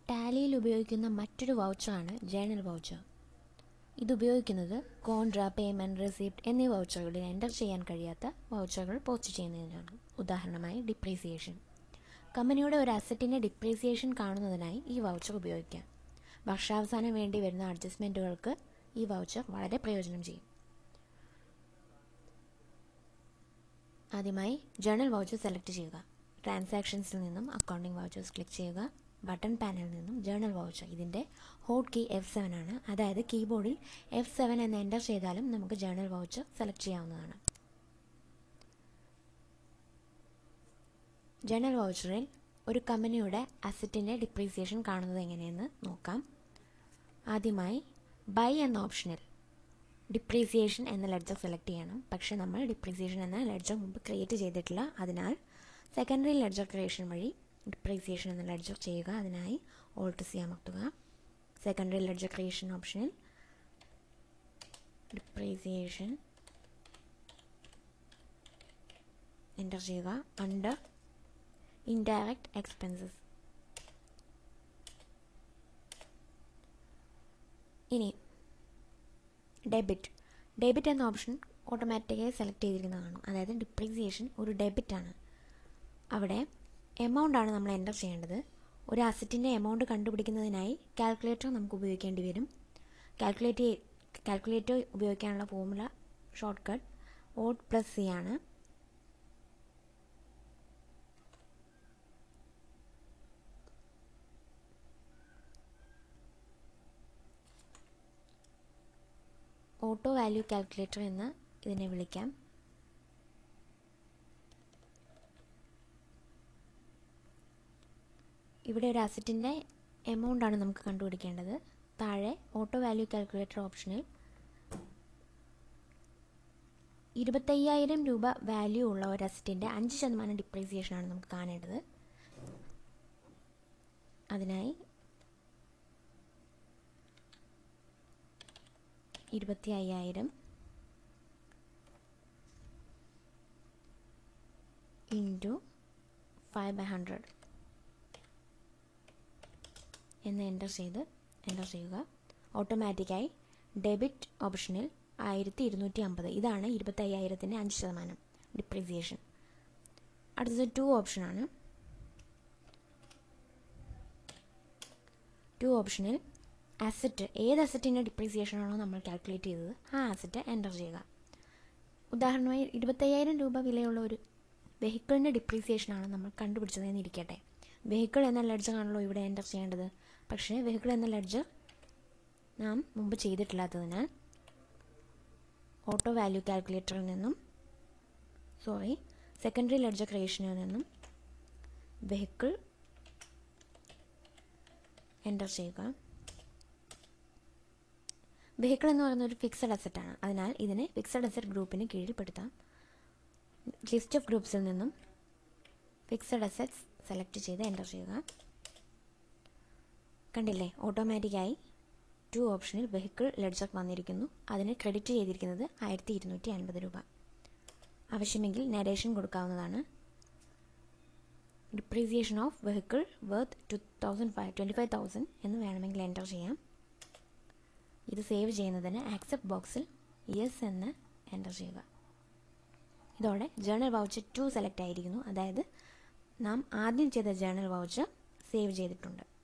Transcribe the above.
ടാലിയിൽ ഉപയോഗിക്കുന്ന മറ്റൊരു വൗച്ചറാണ് journal voucher ഇത് ഉപയോഗിക്കുന്നത് കോൺട്ര പേയ്മെൻറ്റ് റെസിപ്റ്റ് എന്നീ വൗച്ചറുകളിൽ എൻ്റർ ചെയ്യാൻ കഴിയാത്ത വൗച്ചറുകൾ പോസ്റ്റ് ചെയ്യുന്നതിനാണ് ഉദാഹരണമായി ഡിപ്രീസിയേഷൻ കമ്പനിയുടെ ഒരു അസറ്റിൻ്റെ ഡിപ്രീസിയേഷൻ കാണുന്നതിനായി ഈ വൗച്ചർ ഉപയോഗിക്കാം വർഷാവസാനം വേണ്ടി വരുന്ന അഡ്ജസ്റ്റ്മെൻറ്റുകൾക്ക് ഈ വൗച്ചർ വളരെ പ്രയോജനം ചെയ്യും ആദ്യമായി ജേണൽ വൗച്ചർ സെലക്ട് ചെയ്യുക ട്രാൻസാക്ഷൻസിൽ നിന്നും അക്കൗണ്ടിംഗ് വൗച്ചേഴ്സ് ക്ലിക്ക് ചെയ്യുക ബട്ടൺ പാനലിൽ നിന്നും ജേണൽ വൗച്ചർ ഇതിൻ്റെ ഹോട്ട് കീ എഫ് സെവൻ ആണ് അതായത് കീബോർഡിൽ എഫ് സെവൻ എന്ന് എൻ്റർ ചെയ്താലും നമുക്ക് ജേണൽ വൗച്ചർ സെലക്ട് ചെയ്യാവുന്നതാണ് ജേണൽ വൗച്ചറിൽ ഒരു കമ്പനിയുടെ അസറ്റിൻ്റെ ഡിപ്രീസിയേഷൻ കാണുന്നത് എങ്ങനെയെന്ന് നോക്കാം ആദ്യമായി ബൈ എന്ന ഓപ്ഷനിൽ ഡിപ്രീസിയേഷൻ എന്ന ലെഡ്ജർ സെലക്ട് ചെയ്യണം പക്ഷേ നമ്മൾ ഡിപ്രീസിയേഷൻ എന്ന ലെഡ്ജർ മുമ്പ് ക്രിയേറ്റ് ചെയ്തിട്ടില്ല അതിനാൽ സെക്കൻഡറി ലെഡ്ജർ ക്രിയേഷൻ വഴി ഡിപ്രീസിയേഷൻ എന്ന ലെഡ്ജർ ചെയ്യുക അതിനായി ഓൾട്ട് സി അമർത്തുക സെക്കൻഡറി ലെഡ്ജർ ക്രിയേഷൻ ഓപ്ഷനിൽ ഡിപ്രീസിയേഷൻ എൻ്റർ ചെയ്യുക അണ്ടർ ഇൻഡയറക്റ്റ് എക്സ്പെൻസസ് ഇനി ഡെബിറ്റ് ഡെബിറ്റ് എന്ന ഓപ്ഷൻ ഓട്ടോമാറ്റിക്കായി സെലക്ട് ചെയ്തിരിക്കുന്നതാണ് അതായത് ഡിപ്രീസിയേഷൻ ഒരു ഡെബിറ്റ് ആണ് അവിടെ എമൗണ്ട് ആണ് നമ്മൾ എൻ്റർ ചെയ്യേണ്ടത് ഒരു അസറ്റിൻ്റെ എമൗണ്ട് കണ്ടുപിടിക്കുന്നതിനായി കാൽക്കുലേറ്റർ നമുക്ക് ഉപയോഗിക്കേണ്ടി വരും കാൽക്കുലേറ്റ് കാൽക്കുലേറ്റർ ഉപയോഗിക്കാനുള്ള formula shortcut alt plus C ആണ് ഓട്ടോ വാല്യൂ കാൽക്കുലേറ്റർ എന്ന് ഇതിനെ വിളിക്കാം ഇവിടെ ഒരു അസറ്റിൻ്റെ എമൗണ്ട് ആണ് നമുക്ക് കണ്ടുപിടിക്കേണ്ടത് താഴെ ഓട്ടോ വാല്യൂ കാൽക്കുലേറ്റർ ഓപ്ഷനിൽ ഇരുപത്തയ്യായിരം രൂപ വാല്യൂ ഉള്ള ഒരു അസറ്റിൻ്റെ അഞ്ച് ശതമാനം ഡിപ്രീസിയേഷൻ ആണ് നമുക്ക് കാണേണ്ടത് അതിനായി ഇരുപത്തി അയ്യായിരം ഇൻറ്റു ഫൈവ് ബൈ ഹൺഡ്രഡ് എന്ന് എൻ്റർ ചെയ്ത് എൻ്റർ ചെയ്യുക ഓട്ടോമാറ്റിക്കായി ഡെബിറ്റ് ഓപ്ഷനിൽ ആയിരത്തി ഇരുന്നൂറ്റി അമ്പത് ഇതാണ് ഇരുപത്തി അയ്യായിരത്തിൻ്റെ അഞ്ച് ശതമാനം ഡിപ്രീസിയേഷൻ അടുത്തത് ടു ഓപ്ഷനാണ് ടു ഓപ്ഷനിൽ അസറ്റ് ഏത് അസറ്റിൻ്റെ ഡിപ്രീസിയേഷൻ ആണോ നമ്മൾ കാൽക്കുലേറ്റ് ചെയ്തത് ആ അസറ്റ് എൻ്റർ ചെയ്യുക ഉദാഹരണമായി ഇരുപത്തയ്യായിരം രൂപ വിലയുള്ള ഒരു വെഹിക്കിളിൻ്റെ ഡിപ്രീസിയേഷനാണ് നമ്മൾ കണ്ടുപിടിച്ചതെന്ന് ഇരിക്കട്ടെ വെഹിക്കിൾ എന്ന ലെഡ്ജർ ആണല്ലോ ഇവിടെ എൻ്റർ ചെയ്യേണ്ടത് പക്ഷേ വെഹിക്കിൾ എന്ന ലെഡ്ജർ നാം മുമ്പ് ചെയ്തിട്ടില്ലാത്തതിനാൽ ഓട്ടോ വാല്യൂ കാൽക്കുലേറ്ററിൽ നിന്നും സോറി സെക്കൻഡറി ലെഡ്ജർ ക്രിയേഷനിൽ നിന്നും വെഹിക്കിൾ എൻ്റർ ചെയ്യുക വെഹിക്കിൾ എന്ന് പറയുന്ന ഒരു ഫിക്സഡ് അസറ്റാണ് അതിനാൽ ഇതിനെ ഫിക്സഡ് അസറ്റ് ഗ്രൂപ്പിന് കീഴിൽപ്പെടുത്താം ലിസ്റ്റ് ഓഫ് ഗ്രൂപ്പ്സിൽ നിന്നും ഫിക്സഡ് അസറ്റ്സ് സെലക്ട് ചെയ്ത് എൻ്റർ ചെയ്യുക കണ്ടില്ലേ ഓട്ടോമാറ്റിക്കായി ടു ഓപ്ഷനിൽ വെഹിക്കിൾ ലെഡ്ജർ വന്നിരിക്കുന്നു അതിന് ക്രെഡിറ്റ് ചെയ്തിരിക്കുന്നത് ആയിരത്തി ഇരുന്നൂറ്റി അൻപത് രൂപ ആവശ്യമെങ്കിൽ നരേഷൻ കൊടുക്കാവുന്നതാണ് depreciation of vehicle worth two thousand five twenty five thousand എന്ന് വേണമെങ്കിൽ എൻ്റർ ചെയ്യാം ഇത് സേവ് ചെയ്യുന്നതിന് ആക്സെപ്റ്റ് ബോക്സിൽ യെസ് എന്ന് എൻ്റർ ചെയ്യുക ഇതോടെ ജേണൽ വൗച്ചർ ടു സെലക്ട് ആയിരിക്കുന്നു അതായത് നാം ആദ്യം ചെയ്ത ജേണൽ വൗച്ചർ സേവ് ചെയ്തിട്ടുണ്ട്